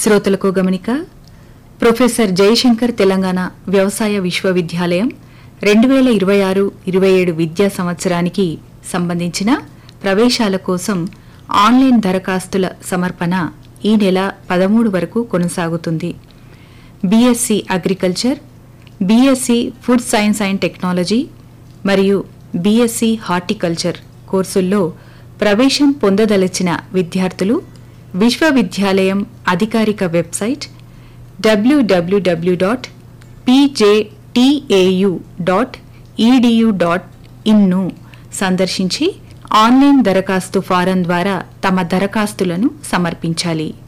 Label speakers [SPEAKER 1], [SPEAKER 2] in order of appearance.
[SPEAKER 1] శ్రోతలకు గమనిక ప్రొఫెసర్ జయశంకర్ తెలంగాణ వ్యవసాయ విశ్వవిద్యాలయం రెండు వేల ఇరవై ఆరు ఇరవై ఏడు విద్యా సంవత్సరానికి సంబంధించిన ప్రవేశాల కోసం ఆన్లైన్ దరఖాస్తుల సమర్పణ ఈ నెల పదమూడు వరకు కొనసాగుతుంది BSc agriculture BSc food science and technology మరియు బీఎస్సీ హార్టికల్చర్ కోర్సుల్లో ప్రవేశం పొందదలచిన విద్యార్థులు విశ్వవిద్యాలయం అధికారిక website WWW dot PJTAU dot EDU dot ఇన్ను సందర్శించి ఆన్లైన్ దరఖాస్తు ఫారం ద్వారా తమ దరఖాస్తులను సమర్పించాలి